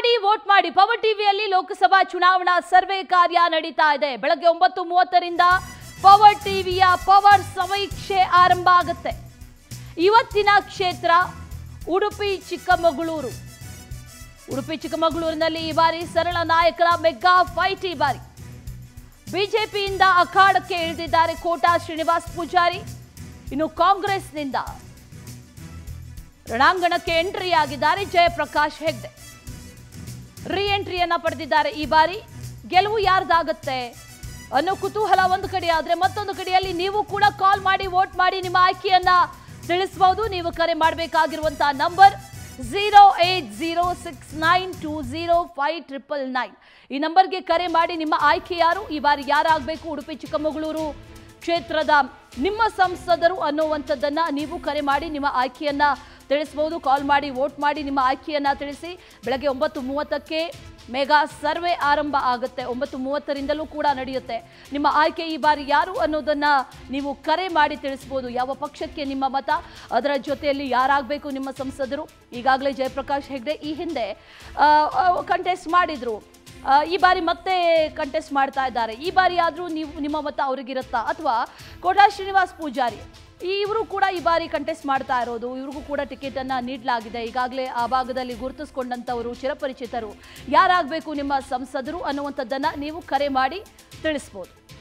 ಮಾಡಿ ವೋಟ್ ಮಾಡಿ ಪವರ್ ಟಿವಿಯಲ್ಲಿ ಲೋಕಸಭಾ ಚುನಾವಣಾ ಸರ್ವೆ ಕಾರ್ಯ ನಡೀತಾ ಇದೆ ಬೆಳಗ್ಗೆ ಒಂಬತ್ತು ಮೂವತ್ತರಿಂದ ಪವರ್ ಟಿವಿಯ ಪವರ್ ಸಮೀಕ್ಷೆ ಆರಂಭ ಆಗುತ್ತೆ ಇವತ್ತಿನ ಕ್ಷೇತ್ರ ಉಡುಪಿ ಚಿಕ್ಕಮಗಳೂರು ಉಡುಪಿ ಚಿಕ್ಕಮಗಳೂರಿನಲ್ಲಿ ಈ ಬಾರಿ ಸರಳ ನಾಯಕರ ಮೆಗಾ ಫೈಟ್ ಈ ಬಾರಿ ಬಿಜೆಪಿಯಿಂದ ಅಖಾಡಕ್ಕೆ ಇಳಿದಿದ್ದಾರೆ ಕೋಟಾ ಶ್ರೀನಿವಾಸ್ ಪೂಜಾರಿ ಇನ್ನು ಕಾಂಗ್ರೆಸ್ನಿಂದ ರಣಾಂಗಣಕ್ಕೆ ಎಂಟ್ರಿ ಆಗಿದ್ದಾರೆ ಜಯಪ್ರಕಾಶ್ ಹೆಗ್ಡೆ ರಿ ಎಂಟ್ರಿಯನ್ನ ಪಡೆದಿದ್ದಾರೆ ಈ ಬಾರಿ ಗೆಲುವು ಯಾರ್ದಾಗತ್ತೆ ಅನ್ನೋ ಕುತೂಹಲ ಒಂದು ಕಡೆ ಆದ್ರೆ ಮತ್ತೊಂದು ಕಡೆಯಲ್ಲಿ ನೀವು ಕೂಡ ಕಾಲ್ ಮಾಡಿ ವೋಟ್ ಮಾಡಿ ನಿಮ್ಮ ಆಯ್ಕೆಯನ್ನ ತಿಳಿಸಬಹುದು ನೀವು ಕರೆ ಮಾಡಬೇಕಾಗಿರುವಂತಹ number zero eight zero six nine two zero five triple nine ಈ ನಂಬರ್ಗೆ ಕರೆ ಮಾಡಿ ನಿಮ್ಮ ಆಯ್ಕೆ ಯಾರು ಈ ಬಾರಿ ಯಾರಾಗಬೇಕು ಉಡುಪಿ ಚಿಕ್ಕಮಗಳೂರು ಕ್ಷೇತ್ರದ ನಿಮ್ಮ ಸಂಸದರು ಅನ್ನುವಂಥದ್ದನ್ನ ನೀವು ಕರೆ ಮಾಡಿ ನಿಮ್ಮ ಆಯ್ಕೆಯನ್ನ ತಿಳಿಸಬಹುದು ಕಾಲ್ ಮಾಡಿ ವೋಟ್ ಮಾಡಿ ನಿಮ್ಮ ಆಯ್ಕೆಯನ್ನ ತಿಳಿಸಿ ಬೆಳಗ್ಗೆ ಒಂಬತ್ತು ಮೂವತ್ತಕ್ಕೆ ಮೆಗಾ ಸರ್ವೆ ಆರಂಭ ಆಗುತ್ತೆ ಒಂಬತ್ತು ಮೂವತ್ತರಿಂದಲೂ ಕೂಡ ನಡೆಯುತ್ತೆ ನಿಮ್ಮ ಆಯ್ಕೆ ಈ ಬಾರಿ ಯಾರು ಅನ್ನೋದನ್ನ ನೀವು ಕರೆ ಮಾಡಿ ತಿಳಿಸ್ಬೋದು ಯಾವ ಪಕ್ಷಕ್ಕೆ ನಿಮ್ಮ ಮತ ಅದರ ಜೊತೆಯಲ್ಲಿ ಯಾರಾಗಬೇಕು ನಿಮ್ಮ ಸಂಸದರು ಈಗಾಗಲೇ ಜಯಪ್ರಕಾಶ್ ಹೆಗ್ಡೆ ಈ ಹಿಂದೆ ಕಂಟೆಸ್ಟ್ ಮಾಡಿದ್ರು ಆ, ಈ ಬಾರಿ ಮತ್ತೆ ಕಂಟೆಸ್ಟ್ ಮಾಡ್ತಾ ಇದ್ದಾರೆ ಈ ಬಾರಿ ಆದರೂ ನೀವು ನಿಮ್ಮ ಮತ ಅವ್ರಿಗಿರುತ್ತಾ ಅಥವಾ ಕೋಟಾ ಶ್ರೀನಿವಾಸ್ ಪೂಜಾರಿ ಇವರು ಕೂಡ ಈ ಬಾರಿ ಕಂಟೆಸ್ಟ್ ಮಾಡ್ತಾ ಇರೋದು ಇವ್ರಿಗೂ ಕೂಡ ಟಿಕೆಟ್ ಅನ್ನ ನೀಡಲಾಗಿದೆ ಈಗಾಗಲೇ ಆ ಭಾಗದಲ್ಲಿ ಗುರುತಿಸ್ಕೊಂಡಂಥವರು ಚಿರಪರಿಚಿತರು ಯಾರಾಗಬೇಕು ನಿಮ್ಮ ಸಂಸದರು ಅನ್ನುವಂಥದ್ದನ್ನ ನೀವು ಕರೆ ಮಾಡಿ ತಿಳಿಸ್ಬೋದು